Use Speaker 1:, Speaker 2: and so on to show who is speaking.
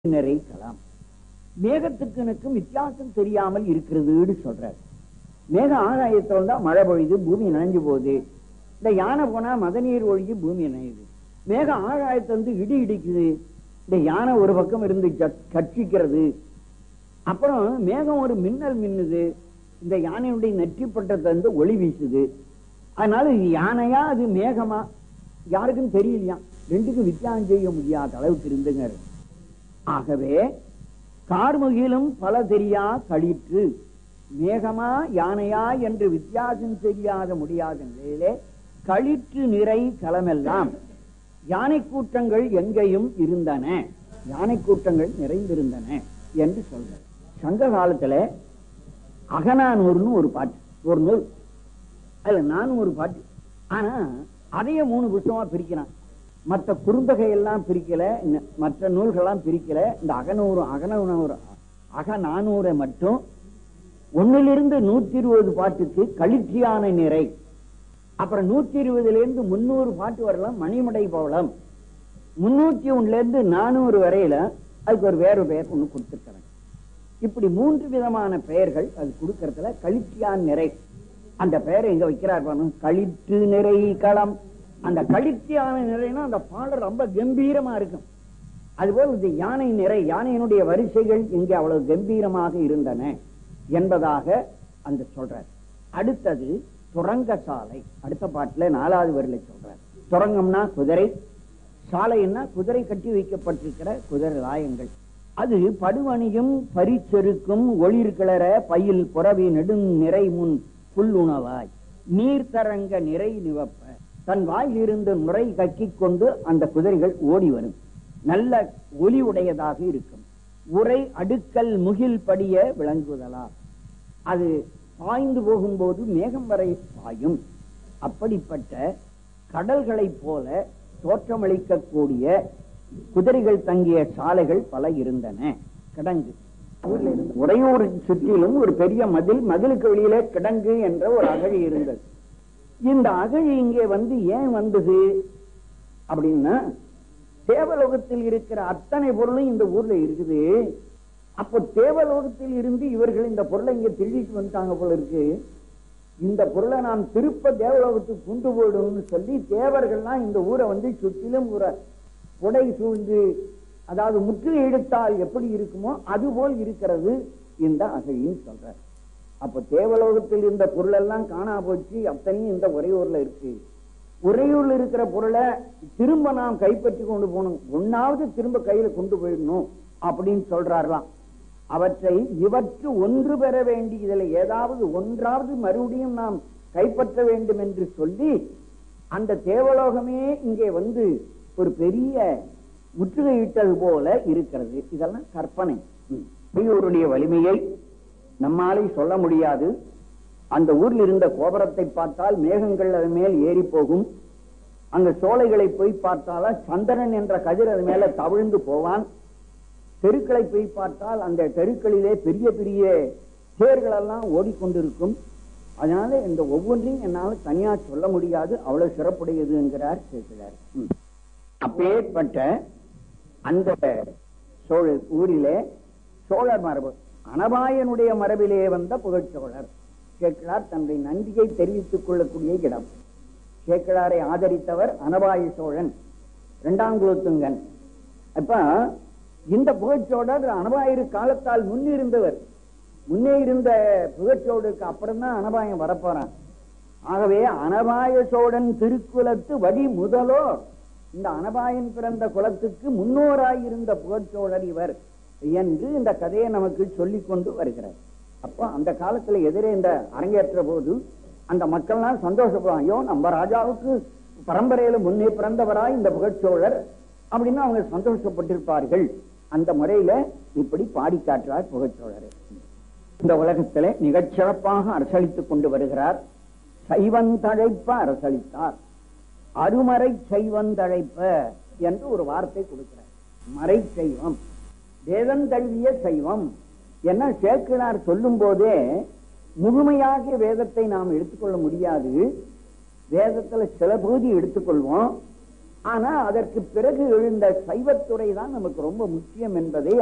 Speaker 1: நிறை களம் மேகத்துக்கு எனக்கும் வித்தியாசம் தெரியாமல் இருக்கிறதுன்னு சொல்றார் மேக ஆகாயத்துல தான் மழை பொழியுது பூமி நனைஞ்சு போகுது இந்த யானை போனா மத நீர் ஒழுகி பூமி நனையுது மேக ஆகாயத்துல இருந்து இடி இடிக்குது இந்த யானை ஒரு பக்கம் இருந்து ஜட்- கட்சிக்கிறது அப்புறம் மேகம் ஒரு மின்னல் மின்னுது இந்த யானையுடைய நெற்றி பட்டத்தை இருந்து ஒளி வீசுது அதனால இது யானையா அது மேகமா யாருக்கும் தெரியலையா ரெண்டுக்கும் வித்தியாசம் செய்ய முடியாத அளவுக்கு இருந்துங்க ஆகவே கார்முகிலும் பல தெரியா களிற்று மேகமா யானையா என்று வித்தியாசம் தெரியாத முடியாத நிலையிலே களிற்று நிறை களமெல்லாம் யானை கூட்டங்கள் எங்கேயும் இருந்தன யானை கூட்டங்கள் நிறைந்திருந்தன என்று சொல்றார் சங்க காலத்துல அகநானூர்னு ஒரு பாட்டு ஒரு நூல் அதுல நானும் ஒரு பாட்டு ஆனா அதையே மூணு புத்தகமா பிரிக்கிறான் மற்ற குறுந்தகை எல்லாம் பிரிக்கல இன்ன- மற்ற நூல்கள்லாம் பிரிக்கல இந்த அகநூறு அகநூறு அக நானூரை மட்டும் ஒன்னிலிருந்து நூத்தி இருபது பாட்டுக்கு களிற்றியான நிறை அப்புறம் நூத்தி இருபதுல இருந்து முன்னூறு பாட்டு வரலாம் மணிமடை பவளம் முன்னூத்தி ஒண்ணுல இருந்து நானூறு வரையில அதுக்கு ஒரு வேறு பெயர் ஒண்ணு கொடுத்திருக்கிறாங்க இப்படி மூன்று விதமான பெயர்கள் அது கொடுக்கறதுல களிற்றியான் நிறை அந்த பெயரை எங்க வைக்கிறார் பாருங்க களிற்று நிறை களம் அந்த களிற்றியான நிறைனா அந்த பாடல் ரொம்ப கம்பீரமா இருக்கும் அதுபோல் இந்த யானை நிறை யானையினுடைய வரிசைகள் இங்கே அவ்வளவு கம்பீரமாக இருந்தன என்பதாக அந்த சொல்றார் அடுத்தது துரங்க சாலை அடுத்த பாட்டுல நாலாவது வரியில சொல்றார் துரங்கம்னா குதிரை சாலைன்னா குதிரை கட்டி வைக்கப்பட்டிருக்கிற குதிரை லாயங்கள் அது படுவணியும் பரிச்செருக்கும் ஒளிர் கிளற பயில் புறவி நெடுங் நிறை முன் புல்லுணவாய் நீர்த்தரங்க நிறை நிவப்ப தன் வாயிலிருந்து நுரை கக்கிக் கொண்டு அந்த குதிரைகள் ஓடி வரும் நல்ல ஒலி உடையதாக இருக்கும் உரை அடுக்கல் முகில் படிய விளங்குதலா அது பாய்ந்து போகும்போது மேகம் வரை பாயும் அப்படிப்பட்ட கடல்களைப் போல தோற்றமளிக்கக்கூடிய குதிரைகள் தங்கிய சாலைகள் பல இருந்தன கிடங்கு ஊர்ல இருந்து உறையூர் சுற்றிலும் ஒரு பெரிய மதில் மதிலுக்கு வெளியிலே கிடங்கு என்ற ஒரு அகழி இருந்தது இந்த அகழி இங்கே வந்து ஏன் வந்தது அப்படின்னா தேவலோகத்தில் இருக்கிற அத்தனை பொருளும் இந்த ஊர்ல இருக்குது அப்போ தேவலோகத்தில் இருந்து இவர்கள் இந்த பொருளை இங்க திருடிட்டு வந்துட்டாங்க போல இருக்கு இந்த பொருளை நாம் திருப்ப தேவலோகத்துக்கு கொண்டு போயிடும்னு சொல்லி தேவர்கள்லாம் இந்த ஊரை வந்து சுற்றிலும் ஒரு உடை சூழ்ந்து அதாவது முற்றுகை எடுத்தால் எப்படி இருக்குமோ அதுபோல் இருக்கிறது இந்த அகழின்னு சொல்றார் அப்ப தேவலோகத்தில் இருந்த பொருள் எல்லாம் காணா போச்சு அத்தனையும் இந்த உறையூர்ல இருக்கு உறையூர்ல இருக்கிற பொருளை திரும்ப நாம் கைப்பற்றி கொண்டு போகணும் ஒன்னாவது திரும்ப கையில கொண்டு போயிடணும் அப்படின்னு சொல்றாரலாம் அவற்றை இவற்று ஒன்று பெற வேண்டி இதுல ஏதாவது ஒன்றாவது மறுபடியும் நாம் கைப்பற்ற வேண்டும் என்று சொல்லி அந்த தேவலோகமே இங்கே வந்து ஒரு பெரிய முற்றுகையிட்டது போல இருக்கிறது இதெல்லாம் கற்பனை ம். உறையூருடைய வலிமையை நம்மாலே சொல்ல முடியாது அந்த ஊரில் இருந்த கோபுரத்தை பார்த்தால் மேகங்கள் அது மேல் ஏறி போகும் அங்க சோலைகளை போய் பார்த்தால சந்திரன் என்ற கதிர் அது மேல தவிழ்ந்து போவான் தெருக்களை போய் பார்த்தால் அந்த தெருக்களிலே பெரிய பெரிய தேர்கள் எல்லாம் ஓடிக்கொண்டிருக்கும் அதனால இந்த ஒவ்வொன்றையும் என்னால் தனியா சொல்ல முடியாது அவ்வளவு சிறப்புடையது என்கிறார் சேர்க்கிறார் ம். அப்பேற்பட்ட அந்த சோழ ஊரிலே சோழர் மரபு அனபாயனுடைய மரபிலே வந்த புகழ்ச்சோழர் சேக்கிழார் தன்னுடைய நன்றியை தெரிவித்துக் கொள்ளக்கூடிய இடம் சேக்கிழாரை ஆதரித்தவர் அனபாய சோழன் இரண்டாம் குலத்துங்கன் அப்ப இந்த புகழ்ச்சோழர் அனபாயிரு காலத்தால் முன்னிருந்தவர் முன்னே இருந்த புகழ்ச்சோடுக்கு அப்புறம் தான் அனபாயம் வரப்போறான் ஆகவே அனபாய சோழன் திருக்குலத்து வடி முதலோ இந்த அனபாயன் பிறந்த குலத்துக்கு முன்னோராயிருந்த புகழ்ச்சோழர் இவர் என்று இந்த கதையை நமக்கு சொல்லிக் கொண்டு வருகிறார் அப்ப அந்த காலத்துல எதிரே இந்த அரங்கேற்ற போது அந்த மக்கள்லாம் சந்தோஷப்படுவாங்க ஐயோ நம்ம ராஜாவுக்கு பரம்பரையில முன்னே பிறந்தவராய் இந்த புகழ்ச்சோழர் அப்படின்னு அவங்க சந்தோஷப்பட்டிருப்பார்கள் அந்த முறையில இப்படி பாடி காட்டுறார் புகழ்ச்சோழர் இந்த உலகத்திலே மிகச்சிறப்பாக அரசளித்துக் கொண்டு வருகிறார் சைவந்தழைப்ப அரசளித்தார் அருமறை சைவந்தழைப்ப என்று ஒரு வார்த்தை கொடுக்கிறார் மறை சைவம் வேதம் தழுவிய சைவம் என்ன சேக்கிழார் சொல்லும் போதே முழுமையாக வேதத்தை நாம் எடுத்துக்கொள்ள முடியாது வேதத்துல சில பகுதி எடுத்துக்கொள்வோம் ஆனா அதற்கு பிறகு எழுந்த சைவத்துறை தான் நமக்கு ரொம்ப முக்கியம் என்பதை